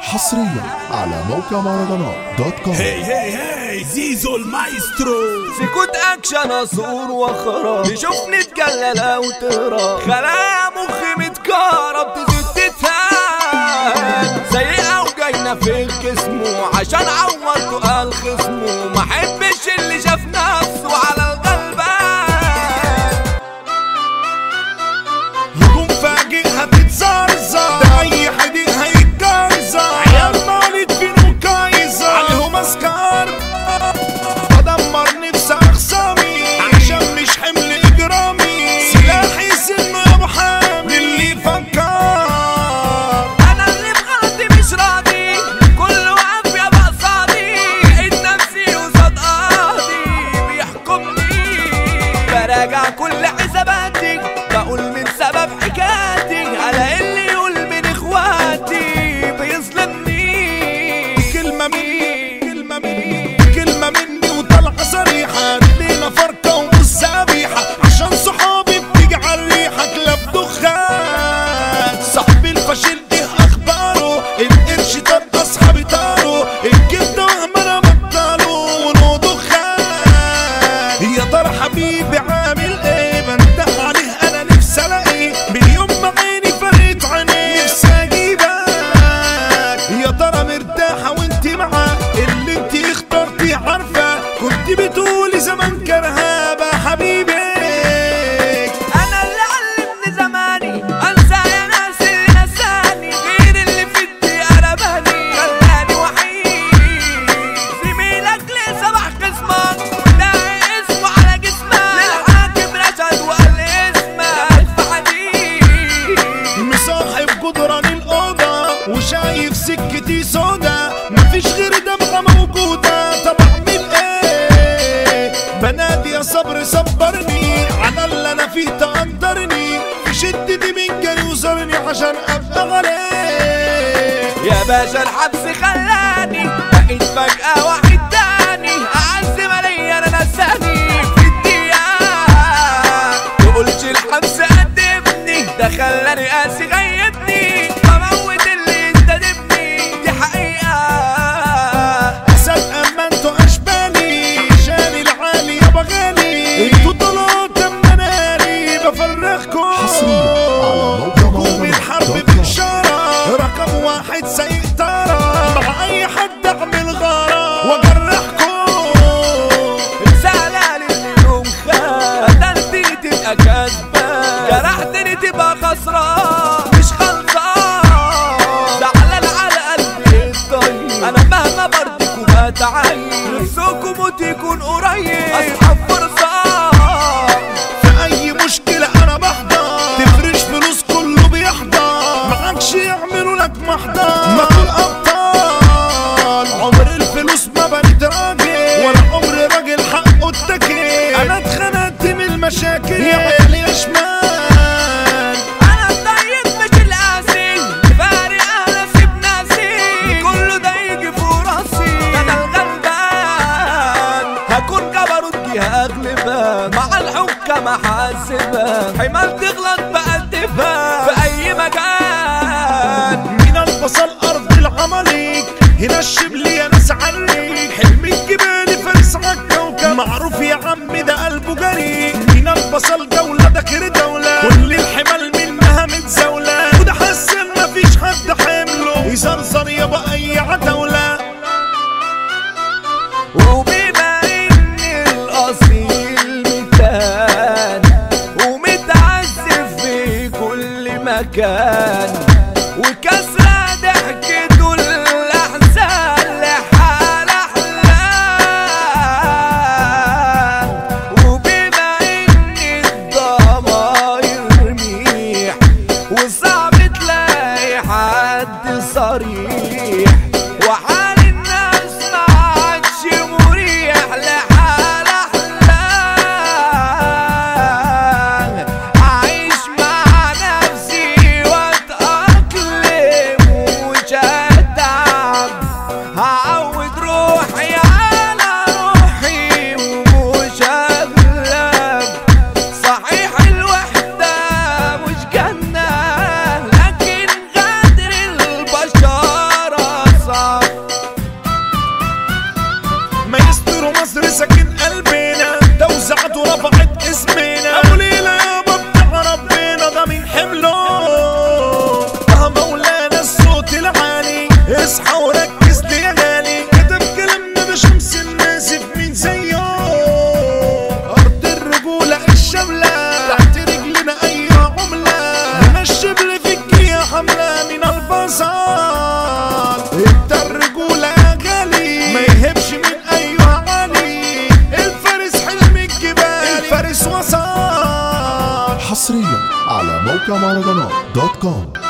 حصريا على موقع مهرجانات دوت كوم هي هي هي زيزو المايسترو سكوت اكشن اصور واخراب تشوفني تجلى وتهرب خلايا مخي متكهرب تزيد تتهان سيئة وجاينا في جسمه عشان عورته قال خصمه ما حبش اللي شاف نفسه على الغلبان هجوم فاجئ هتتزرزر ده اي حديق هيتجرزر عيال مولد فينو كايزر عليهم اسكار بدمر نفسي اخصامي عشان مش حمل اجرامي سلاحي سنه يا ابو حامد اللي فكر انا اللي بغلطي مش راضي كل واقف يا بقصادي لقيت نفسي قصاد قاضي بيحكمني براجع كل حساباتي بقول من سبب حكايتي على اللي يقول من اخواتي بيظلمني كلمة مني كلمة مني كلمة مني وطلعة صريحة لينا فرقة ومش سابيحة عشان صحابي بتيجي على الريحة كلاب دخان صاحبي الفاشل ايه اخباره القرش طب اصحابي طاروا الكبدة وهم انا بطلوا ونو دخان يا ترى حبيبي عامل ايه بنده عليه انا نفسي الاقيه من يوم ما عيني فرقت عينيه نفسي اجيبك يا ترى مرتاحة وانت معاه اللي انت اخترتي عارفة كنت بتقولي زمان كرهابة حبيبك انا اللي علمني زماني انسى يا ناس اللي نساني غير اللي في الدقيقه رماني خلاني وحيد زميلك ليه صباح خصمك ده اسمه على جسمك للحاكم رشد وقال اسمك في حديد مصاحب جدران الأوضة وشايف سكتي سودا مفيش غير دمعة موجودة طب أعمل إيه بنادي يا صبر صبرني على اللي أنا فيه تقدرني في شدتي مين جاي يوزرني عشان أبقى عليه يا باشا الحبس خلاني بقيت فجأة واحد تاني أعز مالي أنا نساني في الدقيقة تقولش الحبس قدمني ده خلاني قاسي غيبني بموت اللي ينتدبني دي حقيقة أسد أما انتوا أشبالي شاني العالي يابا غالي انتوا طلعت أما ناري بفرخكم حصرياً على موقع هجوم مهرجانات الحرب دوت كوم. بإشارة رقم واحد سيطرة مع أي حد أعمل غارة وأجرحكم زعلان اللي يوم خان قتلتني تبقى كسبان جرحتني تبقى خسران مش خلصان زعلان على قلبي الطيب انا مهما برضك وما تعيب نفسكم تكون قريب اصحاب فرصان في أي مشكلة أنا بحضر تفرش فلوس كله بيحضر معكش يعملوا لك محضر ما كل أبطال عمر الفلوس ما بنت راجل ولا عمر راجل حقه اتكل أنا اتخنقت من المشاكل يا عيالي يا شمال انا الطيب مش القاسي فارق انا سيب ناسي كله ده يجي في راسي انا الغلبان هكون جبروت جهة اغلبان مع الحكام احاسبان حمال تغلط بقى تفهم في اي مكان من البصل أرض العماليك هنا الشبل يا ناس عليك حلم الجبال فارس عالكوكب معروف يا عم ده قلبه جريء من البصل دولة ده خير دولة كل الحمال منها متزاولة وده حس ان مفيش حد حمله يزرزر يابا اي عتاولة وبما اني الاصيل متان ومتعذب في كل مكان وكسرة ضحكته الاحزان لحال احلام وبما اني الضماير ميح وصعب تلاقي حد صريح وحال الناس ما عادش مريح لحال احلام اعيش مع نفسي واتأقلم رجولة يا غالي ما يهبش من ايوه علي الفارس حلم الجبال الفارس وصل حصريا على موقع مهرجانات دوت كوم